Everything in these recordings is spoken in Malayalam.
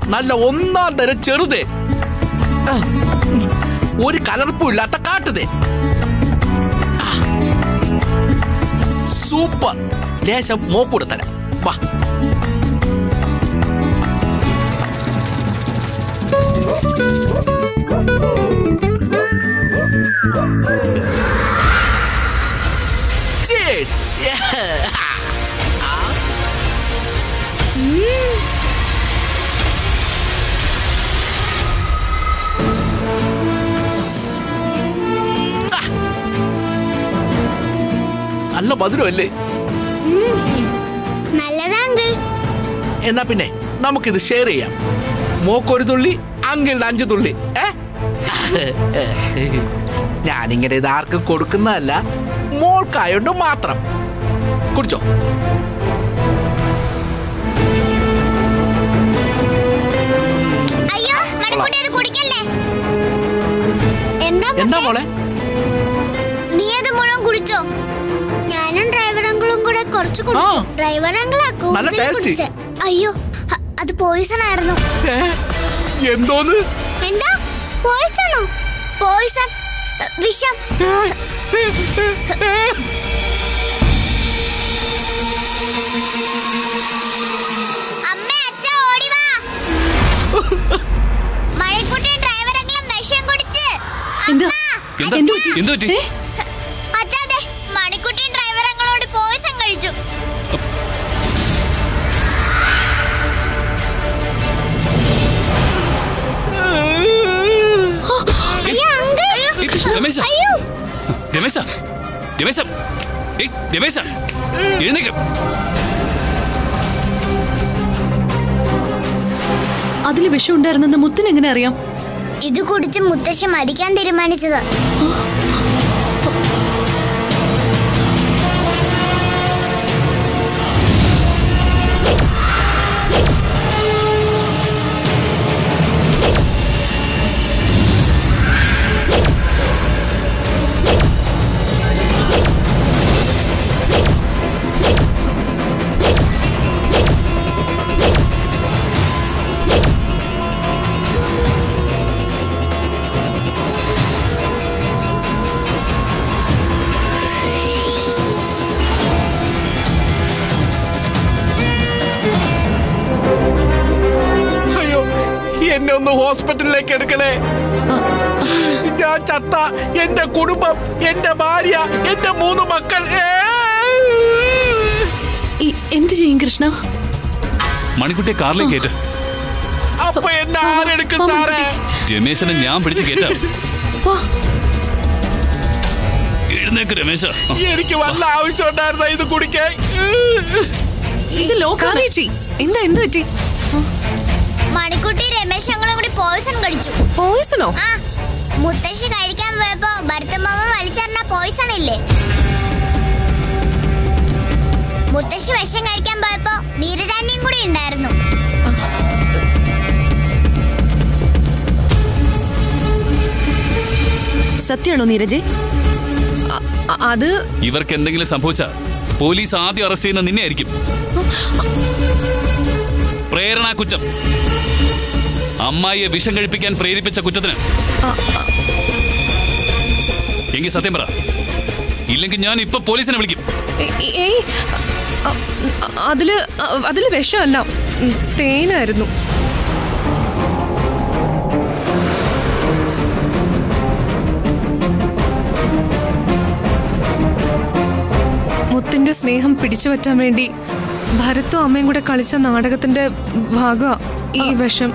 നല്ല ഒന്നാം തരം ചെറുതേ ആ, ഉം, ഒരു കലർപ്പും ഇല്ലാത്ത കാട്ടുതേ ആ, സൂപ്പർ ലേശം മോക്കൂടെ തരാം വാ Cheers! Yeah. നല്ല മധുരമല്ലേ നല്ലതാ അങ്കിൾ എന്നാ പിന്നെ നമുക്കിത് ഷെയർ ചെയ്യാം മോക്കൊരു തുള്ളി അങ്കിളിന് അഞ്ച് തുള്ളി ഏ ഞാനിങ്ങനെ ഇത് ആർക്കും കൊടുക്കുന്നതല്ല മോൾക്കായോണ്ട് മാത്രം കുടിച്ചോ അയ്യോ മണിക്കുട്ടി അത് കുടിക്കല്ലേ എന്താ എന്താ മുത്തേ? മോളെ നീ അത് മുഴുവൻ കുടിച്ചോ ഞാനും ഡ്രൈവർ അങ്കിളും കൂടെ കുറച്ച് കുടിച്ചു ആ. ഡ്രൈവർ അങ്കിളാ നല്ല കൂടുതൽ tasty. കുടിച്ചേ അയ്യോ ഹ, അത് പോയിസൺ ആയിരുന്നു ഏ? എന്തോന്ന് എന്താ പോയിസണോ പോയിസൺ അ, വിഷം അമ്മേ അച്ഛ ഓടി വാ മഴക്കുട്ടി ഡ്രൈവർ അങ്കിളും വിഷം കുടിച്ച് എന്താ എന്താ എന്ത് പറ്റി? എന്ത് പറ്റി ഏ? അച്ഛാ അതെ മണിക്കുട്ടി ഡ്രൈവർ അങ്കിളോട് പോയിസൺ കഴിച്ചു അയ്യോ അങ്കിൾ ഏയ്, രമേശ അയ്യോ രമേശ രമേശ ഏയ് രമേശ എഴുന്നേക്ക് അതില് വിഷം ഉണ്ടായിരുന്നെന്ന് മുത്തിന് എങ്ങനെ അറിയാം ഇത് കുടിച്ച് മുത്തശ്ശി മരിക്കാൻ തീരുമാനിച്ചത് അയ്യോ എന്നെ ഒന്ന് ഹോസ്പിറ്റലിലേക്ക് എടുക്കണേ ഞാൻ ചത്ത എന്റെ കുടുംബം എന്റെ ഭാര്യ എന്റെ മൂന്ന് മക്കൾ ഏ! ഈ- എന്ത് ചെയ്യും കൃഷ്ണ മണിക്കുട്ടിയെ കാറിലേക്ക് കയറ്റ് അപ്പൊ എന്നെ ആരെടുക്കും സാറേ രമേശനെ ഞാൻ പിടിച്ച് കയറ്റാം വാ എഴുന്നേക്ക് രമേശ എനിക്ക് വല്ല ആവശ്യം ഉണ്ടായിരുന്ന ഇത് കുടിക്കാൻ ഇത് ലോക്കാണ് എന്താ എന്ത് പറ്റി മണിക്കുട്ടി രമേശ് അങ്ങളും കൂടി പോയിസൺ കഴിച്ചു പോയിസണോ ആ മുത്തശ്ശി കഴിക്കാൻ പോയപ്പോ ഭരതമാമ വലിച്ചെറിഞ്ഞ പോയിസൺ ഇല്ലേ മുത്തശ്ശി വിഷം കഴിക്കാൻ പോയപ്പോ നീരജാന്യം കൂടി ഉണ്ടായിരുന്നു സത്യാണോ നീരജെ അ- അത് ഇവർക്ക് എന്തെങ്കിലും സംഭവിച്ച പോലീസ് ആദ്യം അറസ്റ്റ് ചെയ്യുന്ന നിന്നെ ആയിരിക്കും പ്രേരണാ കുറ്റം അമ്മായിയെ വിഷം കഴിപ്പിക്കാൻ പ്രേരിപ്പിച്ച കുറ്റത്തിന് എങ്കിൽ സത്യം പറ ഇല്ലെങ്കിൽ ഞാൻ ഇപ്പൊ പോലീസിനെ വിളിക്കും ഏ- ഏയ് അ- അ- അതില് അ- അതില് വിഷമല്ല ഉം, തേനായിരുന്നു മുത്തിന്റെ സ്നേഹം പിടിച്ചു പറ്റാൻ വേണ്ടി ഭരത്തും അമ്മയും കൂടെ കളിച്ച നാടകത്തിന്റെ ഭാഗമാ ഈ വിഷം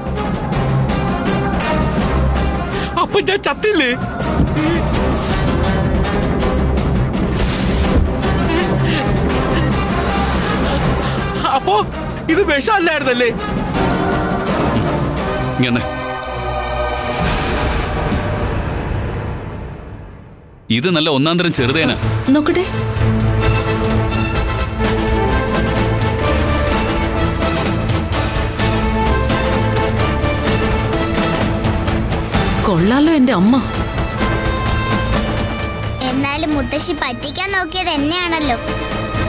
അപ്പൊ ഞാൻ ചത്തില്ലേ അപ്പോ ഇത് വിഷമല്ലായിരുന്നല്ലേ ഇങ്ങനെ ഇത് നല്ല ഒന്നാം തരം ചെറുതേന നോക്കട്ടെ കൊള്ളാലോ എന്റെ അമ്മ എന്നാലും മുത്തശ്ശി പറ്റിക്കാൻ നോക്കിയത് എന്നെയാണല്ലോ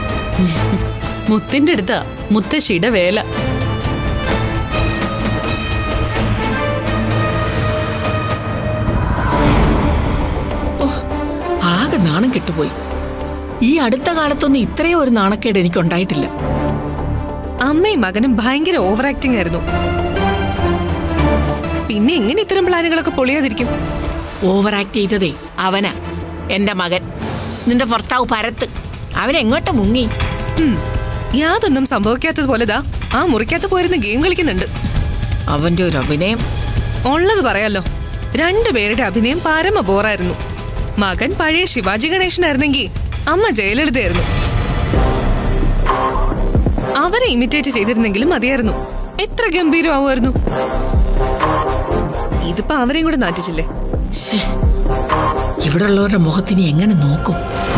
മുത്തിന്റെ അടുത്താ മുത്തശ്ശിയുടെ വേല നാണക്കെട്ട് പോയി ഈ അടുത്ത കാലത്തൊന്നും ഇത്രയും ഒരു നാണക്കേട് എനിക്കുണ്ടായിട്ടില്ല അമ്മയും മകനും ഭയങ്കര ഓവർ ആക്ടിംഗ് ആയിരുന്നു പിന്നെ എങ്ങനെ ഇത്തരം പ്ലാനുകളൊക്കെ പൊളിയാതിരിക്കും ഓവർ ആക്ട് ചെയ്തതേ അവനാ എന്റെ മകൻ നിന്റെ ഭർത്താവ് ഭരത്ത് അവൻ എങ്ങോട്ട് മുങ്ങി ഉം, യാതൊന്നും സംഭവിക്കാത്തതുപോലെതാ ആ മുറിക്കകത്ത് പോയിരുന്ന് ഗെയിം കളിക്കുന്നുണ്ട് അവന്റെ ഒരു അഭിനയം ഉള്ളത് പറയാലോ രണ്ടുപേരുടെ അഭിനയം പരമ ബോറായിരുന്നു മകൻ പഴയ ശിവാജി ഗണേശനായിരുന്നെങ്കിൽ അമ്മ ജയലളിതയായിരുന്നു അവരെ ഇമിറ്റേറ്റ് ചെയ്തിരുന്നെങ്കിലും മതിയായിരുന്നു എത്ര ഗംഭീരമാവുമായിരുന്നു ഇതിപ്പോ അവരെയും കൂടെ നാറ്റിച്ചില്ലേ ശ്ശേ, ഇവിടെയുള്ളവരുടെ മുഖത്തിനി എങ്ങനെ നോക്കും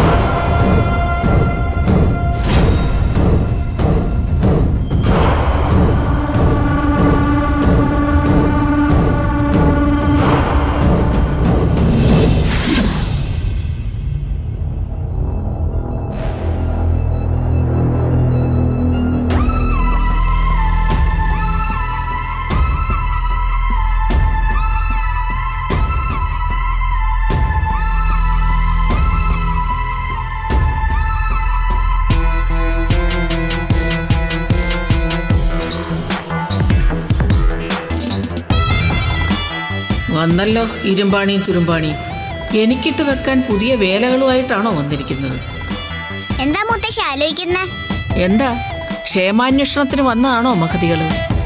വന്നല്ലോ ഇരുമ്പാണിയും തുരുമ്പാണിയും എനിക്കിട്ട് വെക്കാൻ പുതിയ വേലകളുമായിട്ടാണോ വന്നിരിക്കുന്നത് എന്താ മുത്തശ്ശി ആലോചിക്കുന്നേ എന്താ ക്ഷേമാന്വേഷണത്തിന് വന്നതാണോ മഹതികള്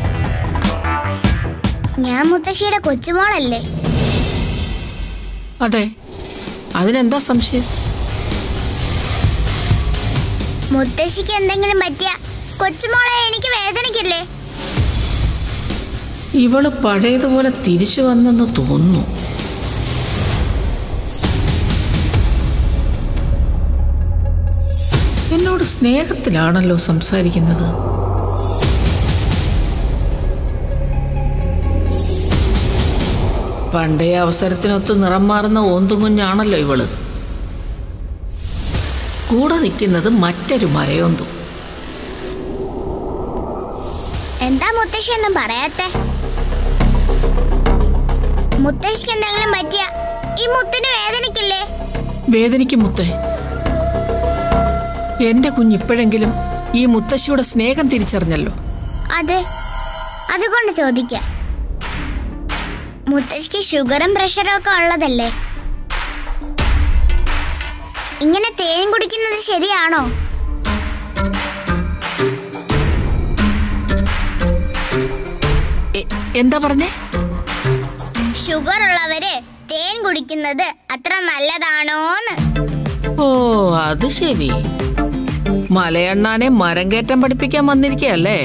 ഞാൻ മുത്തശ്ശിയുടെ കൊച്ചുമോളല്ലേ അതെ അതിനെന്താ സംശയം മുത്തശ്ശിക്ക് എന്തെങ്കിലും പറ്റിയ കൊച്ചുമോളെ എനിക്ക് വേദനിക്കില്ലേ ഇവള് പഴയതുപോലെ തിരിച്ചു വന്നെന്ന് തോന്നുന്നു എന്നോട് സ്നേഹത്തിലാണല്ലോ സംസാരിക്കുന്നത് പണ്ടേ അവസരത്തിനൊത്ത് നിറം മാറുന്ന ഓന്തുകുഞ്ഞാണല്ലോ ഇവള് കൂടെ നിൽക്കുന്നത് മറ്റൊരു മരയോന്തും എന്താ മുത്തശ്ശി ഒന്നും പറയാത്തെ മുത്തശ്ശിക്ക് എന്തെങ്കിലും പറ്റിയ ഈ മുത്തിന് വേദനിക്കില്ലേ വേദനിക്കും മുത്തേ എന്റെ കുഞ്ഞിപ്പോഴെങ്കിലും ഈ മുത്തശ്ശിയുടെ സ്നേഹം തിരിച്ചറിഞ്ഞല്ലോ അതെ അതുകൊണ്ട് ചോദിക്കാം മുത്തശ്ശിക്ക് ഷുഗറും പ്രഷറും ഒക്കെ ഉള്ളതല്ലേ ഇങ്ങനെ തേൻ കുടിക്കുന്നത് ശരിയാണോ എ- എന്താ പറഞ്ഞേ ഷുഗർ ഉള്ളവര് തേൻ കുടിക്കുന്നത് അത്ര നല്ലതാണോന്ന് ഓ അത് ശരി മലയണ്ണാനെ മരം കയറ്റം പഠിപ്പിക്കാൻ വന്നിരിക്കയല്ലേ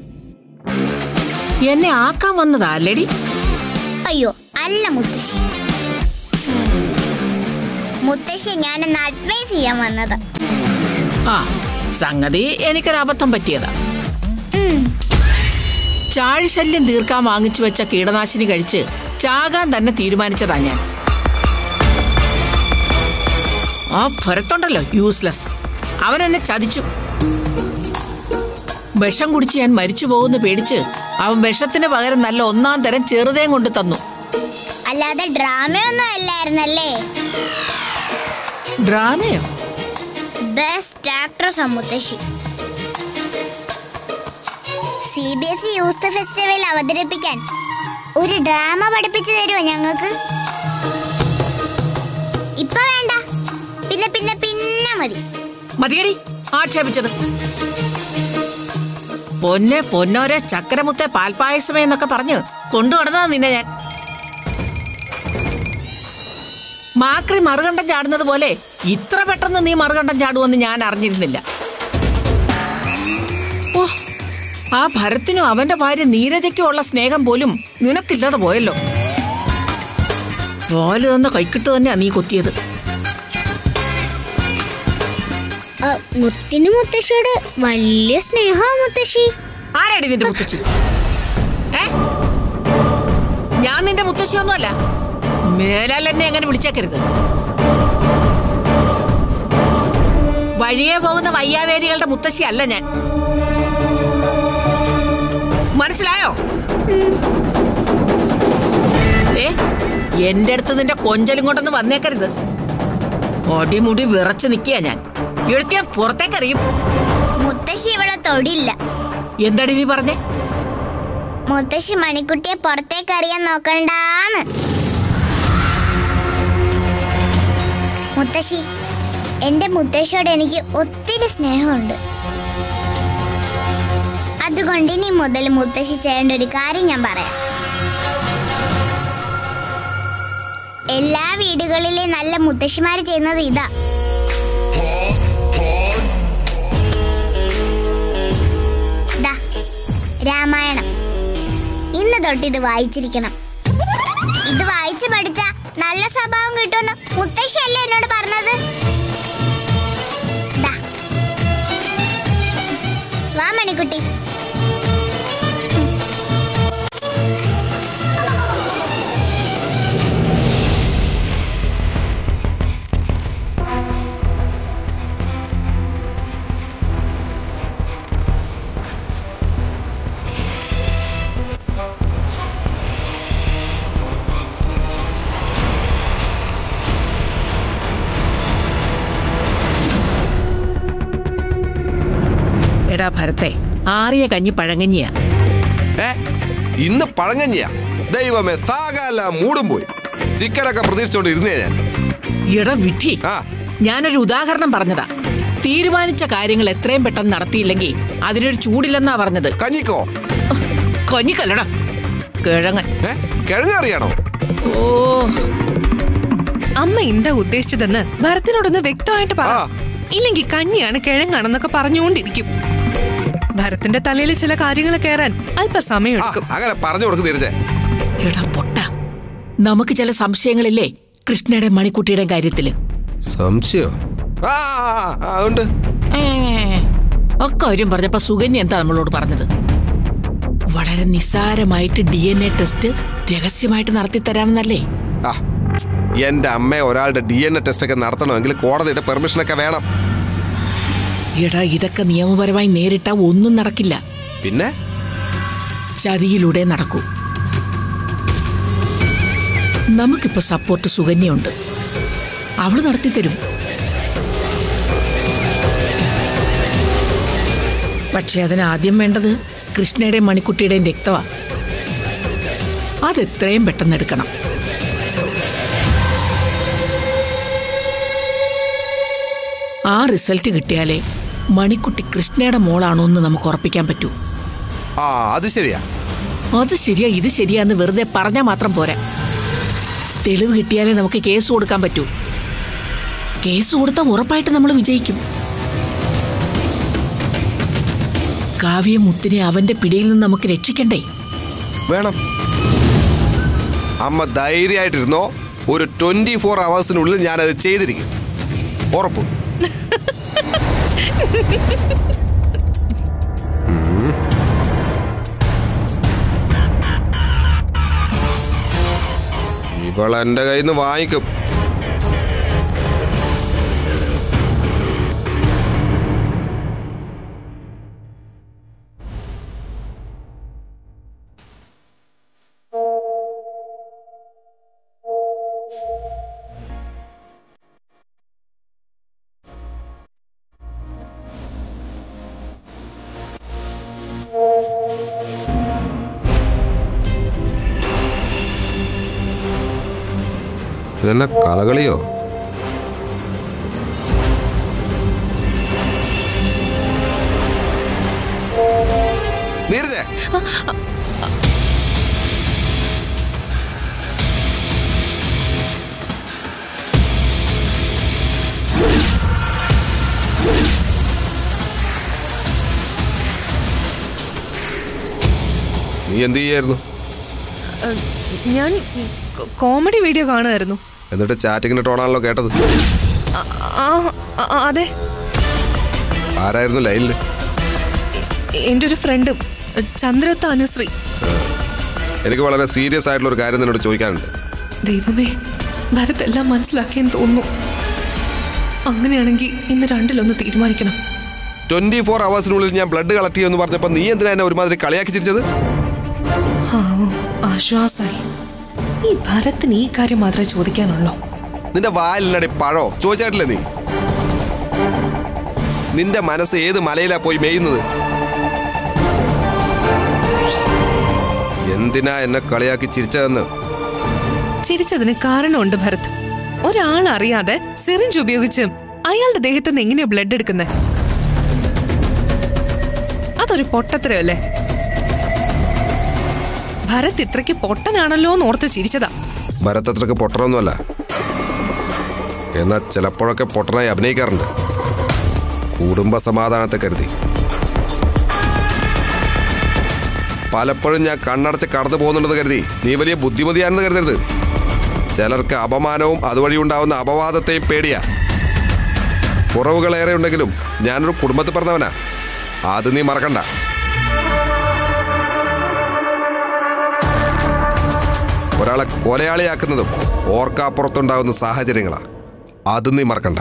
എന്നെ ആക്കാൻ വന്നതാ അല്ലടി അയ്യോ അല്ല മുത്തശ്ശി മുത്തശ്ശി ഞാനൊന്ന് അഡ്വൈസ് ചെയ്യാൻ വന്നത് ആ സംഗതി എനിക്കൊരു അബദ്ധം പറ്റിയതാ ഉം, ചാഴിശല്യം തീർക്കാൻ വാങ്ങിച്ചു വെച്ച കീടനാശിനി കഴിച്ച് ചാകാൻ തന്നെ തീരുമാനിച്ചതാ ഞാൻ ആ ഭരത്തുണ്ടല്ലോ യൂസ്ലെസ് അവൻ എന്നെ ചതിച്ചു വിഷം കുടിച്ച് ഞാൻ മരിച്ചു പോകുന്ന പേടിച്ച് അവൻ വിഷത്തിന് പകരം നല്ല ഒന്നാം തരം ചെറുതേം കൊണ്ട് തന്നു അല്ലാതെ ഡ്രാമയൊന്നും അല്ലായിരുന്നല്ലേ ഡ്രാമയോ ബെസ്റ്റ് ആക്ട്രസ് മുത്തശ്ശി C B S E youth festival അവതരിപ്പിക്കാൻ ഒരു ഡ്രാമ പഠിപ്പിച്ചു തരുമോ ഞങ്ങൾക്ക് ഇപ്പൊ വേണ്ട പിന്നെ പിന്നെ പിന്നെ മതി മതിയടി ആക്ഷേപിച്ചത് പൊന്നെ പൊന്നോരെ ചക്കരമുത്തെ പാൽപ്പായസമേ എന്നൊക്കെ പറഞ്ഞ് കൊണ്ടുവന്നതാ നിന്നെ ഞാൻ മാക്രി മറുകണ്ടം ചാടുന്നത് പോലെ ഇത്ര പെട്ടെന്ന് നീ മറുകണ്ടം ചാടുമെന്ന് ഞാൻ അറിഞ്ഞിരുന്നില്ല ഓ ആ ഭരത്തിനും അവന്റെ ഭാര്യ നീരജയ്ക്കും ഉള്ള സ്നേഹം പോലും നിനക്കില്ലാതെ പോയല്ലോ പോല് തന്ന കൈക്കിട്ട് തന്നെയാ നീ കൊത്തിയത് ആ, മുത്തിന് മുത്തശ്ശിയോട് വലിയ സ്നേഹമാ മുത്തശ്ശി ആരാടി നിന്റെ മുത്തശ്ശി ഏ ഞാൻ നിന്റെ മുത്തശ്ശിയൊന്നുമല്ല മേലാൽ എന്നെ അങ്ങനെ വിളിച്ചേക്കരുത് വഴിയെ പോകുന്ന വയ്യാവേരികളുടെ മുത്തശ്ശി അല്ല ഞാൻ മനസ്സിലായോ ഏ എന്റെ അടുത്ത് നിന്റെ കൊഞ്ചലും കൊണ്ടൊന്ന് വന്നേക്കരുത് ഒടിമുടി വിറച്ചു നിൽക്കുക ഞാൻ എഴുത്തിയാൻ പുറത്തേക്കറിയും മുത്തശ്ശി ഇവളെ തൊടില്ല എന്താടി നീ പറഞ്ഞേ മുത്തശ്ശി മണിക്കുട്ടിയെ പുറത്തേക്ക് അറിയാൻ നോക്കണ്ടാന്ന് മുത്തശ്ശി എന്റെ മുത്തശ്ശിയോട് എനിക്ക് ഒത്തിരി സ്നേഹമുണ്ട് അതുകൊണ്ട് ഇനി മുതൽ മുത്തശ്ശി ചെയ്യേണ്ട ഒരു കാര്യം ഞാൻ പറയാം എല്ലാ വീടുകളിലെ നല്ല മുത്തശ്ശിമാര് ചെയ്യുന്നത് ഇതാ ദാ, രാമായണം ഇന്ന് തൊട്ട് ഇത് വായിച്ചിരിക്കണം ഇത് വായിച്ചു പഠിച്ച നല്ല സ്വഭാവം കിട്ടുമെന്ന് മുത്തശ്ശിയല്ലേ എന്നോട് പറഞ്ഞത് ദാ. വാ മണിക്കുട്ടി എടാ ഭരത്തെ ആറിയ കഞ്ഞി പഴങ്ങഞ്ഞിയാ ഏ ഇന്ന് പഴങ്ങഞ്ഞിയാ ദൈവമേ സാകാല മൂടും പോയി ചിക്കനൊക്കെ പ്രതീക്ഷിച്ചോണ്ട് ഇരുന്നേ ഞാൻ എടാ വിധി ആ ഞാനൊരു ഉദാഹരണം പറഞ്ഞതാ തീരുമാനിച്ച കാര്യങ്ങൾ എത്രയും പെട്ടെന്ന് നടത്തിയില്ലെങ്കിൽ അതിനൊരു ചൂടില്ലെന്നാ പറഞ്ഞത് കഞ്ഞിക്കോ കൊഞ്ഞിക്കല്ലടാ കിഴങ്ങൻ ഏ കിഴങ്ങറിയാണോ ഓ അമ്മ എന്താ ഉദ്ദേശിച്ചതെന്ന് ഭരത്തിനോടൊന്ന് വ്യക്തമായിട്ട് പറ ആ. ഇല്ലെങ്കിൽ കഞ്ഞിയാണ് കിഴങ്ങാണെന്നൊക്കെ പറഞ്ഞുകൊണ്ടിരിക്കും ഭരത്തിന്റെ തലയിൽ ചില കാര്യങ്ങൾ കയറാൻ അല്പസമയം ആ എടുക്കും അങ്ങനെ പറഞ്ഞു കൊടുക്കും തീർച്ചേ എടാ പൊട്ട നമുക്ക് ചില സംശയങ്ങളില്ലേ കൃഷ്ണയുടെ മണിക്കുട്ടിയുടെ കാര്യത്തില് സംശയോ ആ ആ, ആ, ഉണ്ട് ഏ, അക്കാര്യം പറഞ്ഞപ്പോ സുകന്യ എന്താ നമ്മളോട് പറഞ്ഞത് വളരെ നിസ്സാരമായിട്ട് ഡി എൻ എ ടെസ്റ്റ് രഹസ്യമായിട്ട് നടത്തി തരാമെന്നല്ലേ ആ എന്റെ അമ്മ ഒരാളുടെ ഡി എൻ എ ടെസ്റ്റ് ഒക്കെ നടത്തണമെങ്കിൽ കോടതിയുടെ പെർമിഷനൊക്കെ വേണം എടാ ഇതൊക്കെ നിയമപരമായി നേരിട്ടാ ഒന്നും നടക്കില്ല പിന്നെ ചതിയിലൂടെ നടക്കൂ നമുക്കിപ്പോ സപ്പോർട്ട് സുകന്യയുണ്ട് അവള് നടത്തി തരും പക്ഷെ അതിന് ആദ്യം വേണ്ടത് കൃഷ്ണയുടെയും മണിക്കുട്ടിയുടെയും രക്തമാ അതെത്രയും പെട്ടെന്ന് എടുക്കണം ആ റിസൾട്ട് കിട്ടിയാലേ മണിക്കുട്ടി കൃഷ്ണയുടെ മോളാണോ എന്ന് നമുക്ക് ഉറപ്പിക്കാൻ പറ്റൂ ആ അത് ശരിയാ അത് ശരിയാ ഇത് ശരിയാന്ന് വെറുതെ പറഞ്ഞാൽ മാത്രം പോരാ തെളിവ് കിട്ടിയാലേ നമുക്ക് കേസ് കൊടുക്കാൻ പറ്റൂ കേസ് കൊടുത്താൽ ഉറപ്പായിട്ട് നമ്മൾ വിജയിക്കും കാവ്യ മുത്തിനെ അവന്റെ പിടിയിൽ നിന്ന് നമുക്ക് രക്ഷിക്കണ്ടേ വേണം അമ്മ ധൈര്യമായിട്ടിരുന്നോ ഒരു ട്വന്റി ഫോർ അവേഴ്സിനുള്ളിൽ ഞാനത് ചെയ്തിരിക്കും ഉറപ്പ് ഉം. ഇവൾ എന്റെ കയ്യിൽ നിന്ന് വാങ്ങിക്കും ഇതെന്നെ കഥകളിയോ നീരജേ നീ എന്ത് ചെയ്യായിരുന്നു ഞാൻ കോ- കോമഡി വീഡിയോ കാണുമായിരുന്നു എന്നിട്ട് ചാറ്റിങ്ങിന്റെ ടോണാണല്ലോ കേട്ടത് ആ, ആ ആ, അതെ ആരായിരുന്നു ലൈനിൽ എൻ്റെ ഒരു ഫ്രണ്ട് ചന്ദ്രത്ത അനുശ്രീ എനിക്ക് വളരെ സീരിയസ് ആയിട്ടുള്ള ഒരു കാര്യം നിന്നോട് ചോദിക്കാനുണ്ട് ദൈവമേ ഭരത് എല്ലാം മനസ്സിലാക്കിയെന്ന് തോന്നുന്നു അങ്ങനെയാണെങ്കിൽ ഇന്ന് രണ്ടിലൊന്ന് തീരുമാനിക്കണം ട്വന്റി ഫോർ അവേഴ്സിനുള്ളിൽ ഞാൻ ബ്ലഡ് കളക്ട് ചെയ്യുമെന്ന് പറഞ്ഞപ്പോൾ നീ എന്തിനാ എന്നെ ഒരുമാതിരി കളിയാക്കി ചിരിച്ചത് ആവോ ആശ്വാസായി ഈ ഭരത്തിന് ഈ കാര്യം മാത്രമേ ചോദിക്കാനുള്ളൂ നിന്റെ വാലിനടി പഴോ ചോദിച്ചായിട്ടില്ലേ നീ നിന്റെ മനസ്സ് ഏത് മലയിലാ പോയി മേയുന്നത് എന്തിനാ എന്നെ കളിയാക്കി ചിരിച്ചതെന്ന് ചിരിച്ചതിന് കാരണമുണ്ട് ഭരത് ഒരാൾ അറിയാതെ സിറിഞ്ച് ഉപയോഗിച്ച് അയാളുടെ ദേഹത്ത് നിന്ന് എങ്ങനെയാ ബ്ലഡ് എടുക്കുന്നത് അതൊരു പൊട്ടത്തരമല്ലേ ഭരത് ഇത്രയ്ക്ക് പൊട്ടനാണല്ലോ എന്ന് ഓർത്ത് ചിരിച്ചതാ ഭരതത്രക്ക് പൊട്ടറൊന്നുമല്ല എന്നാൽ ചിലപ്പോഴൊക്കെ പൊട്ടനായി അഭിനയിക്കാറുണ്ട് കുടുംബ സമാധാനത്തെ കരുതി പലപ്പോഴും ഞാൻ കണ്ണടച്ച് കടന്നു പോകുന്നുണ്ടെന്ന് കരുതി നീ വലിയ ബുദ്ധിമതിയാണെന്ന് കരുതരുത് ചിലർക്ക് അപമാനവും അതുവഴി ഉണ്ടാവുന്ന അപവാദത്തെയും പേടിയാ കുറവുകളേറെ ഉണ്ടെങ്കിലും ഞാനൊരു കുടുംബത്തിൽ പറഞ്ഞവനാ അത് നീ മറക്കണ്ട ഒരാളെ കൊലയാളിയാക്കുന്നതും ഓർക്കാപ്പുറത്തുണ്ടാകുന്ന സാഹചര്യങ്ങളാ അത് നീ മറക്കണ്ട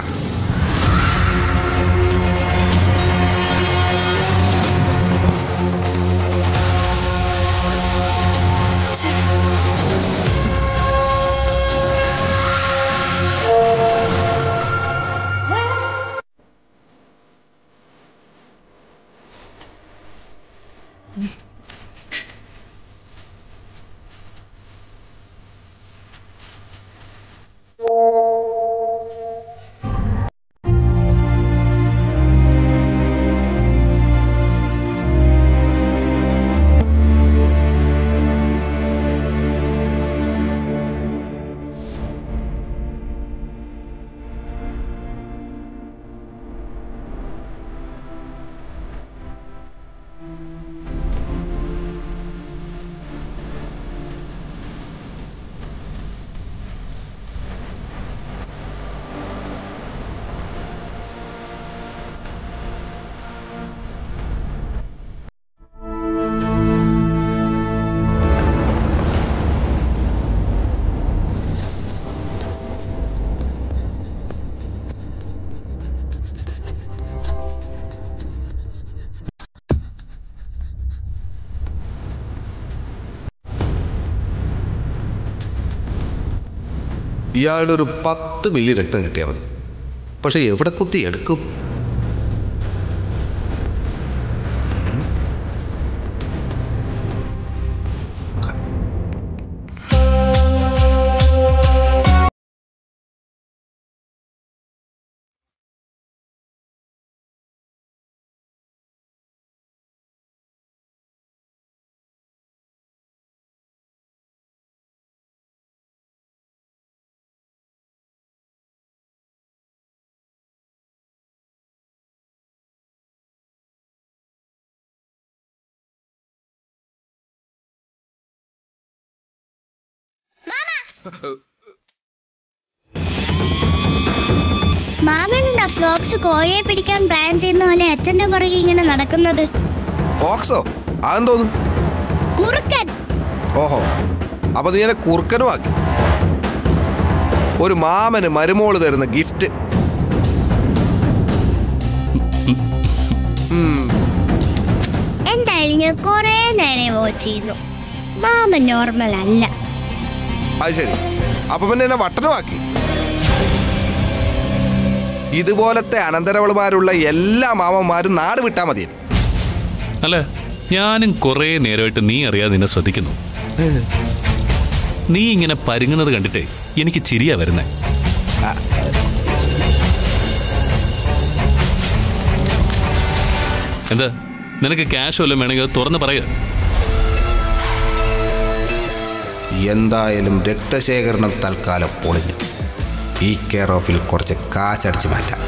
ഇയാളുടെ ഒരു പത്ത് മില്ലി രക്തം കിട്ടിയാൽ മതി പക്ഷെ എവിടെ കുത്തി എടുക്കും മാമനെന്താ ഫ്ലോക്സ് കോഴയെ പിടിക്കാൻ പ്ലാൻ ചെയ്യുന്ന പോലെ അച്ഛന്റെ പുറകെ ഇങ്ങനെ നടക്കുന്നത് ഫോക്സോ അതെന്തോന്നു കുറുക്കൻ ഓഹോ അപ്പൊ നീ എന്നെ കുറുക്കനുമാക്കി ഒരു മാമന് മരുമോള് തരുന്ന ഗിഫ്റ്റ് എന്തായാലും ഞാൻ കൊറേ നേരം വാച്ച് ചെയ്യുന്നു മാമൻ നോർമൽ അല്ല അത് ശരി അപ്പൊ പിന്നെ എന്നെ വട്ടനുമാക്കി ഇതുപോലത്തെ അനന്തരവളുമാരുള്ള എല്ലാ മാമന്മാരും നാട് വിട്ടാ മതി അല്ല ഞാനും കുറേ നേരമായിട്ട് നീ അറിയാതെ നിന്നെ ശ്രദ്ധിക്കുന്നു നീ ഇങ്ങനെ പരുങ്ങുന്നത് കണ്ടിട്ടേ എനിക്ക് ചിരിയാ വരുന്നേ എന്താ നിനക്ക് ക്യാഷ് വല്ലതും വേണമെങ്കിൽ അത് തുറന്ന് പറയുക എന്തായാലും രക്തശേഖരണം തൽക്കാലം പൊളിഞ്ഞു ഈ കെയർ ഓഫിൽ കുറച്ച് കാശടിച്ച് മാറ്റാം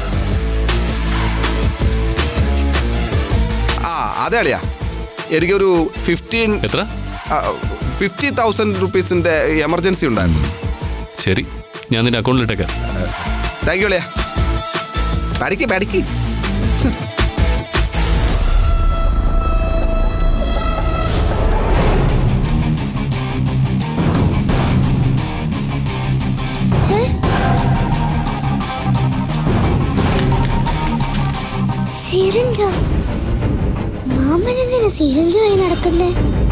ആ അതെ അളിയാ എനിക്കൊരു ഫിഫ്റ്റീൻ എത്ര ഫിഫ്റ്റി തൗസൻഡ് റുപ്പീസിന്റെ എമർജൻസി ഉണ്ടായിരുന്നു ശരി ഞാൻ നിന്റെ അക്കൗണ്ടിലിട്ടേക്കാം താങ്ക് യു അളിയാ പഠിക്ക് പഠിക്ക് സിറിഞ്ചോ മാമൻ എങ്ങനെ സിറിഞ്ചുമായി നടക്കുന്നേ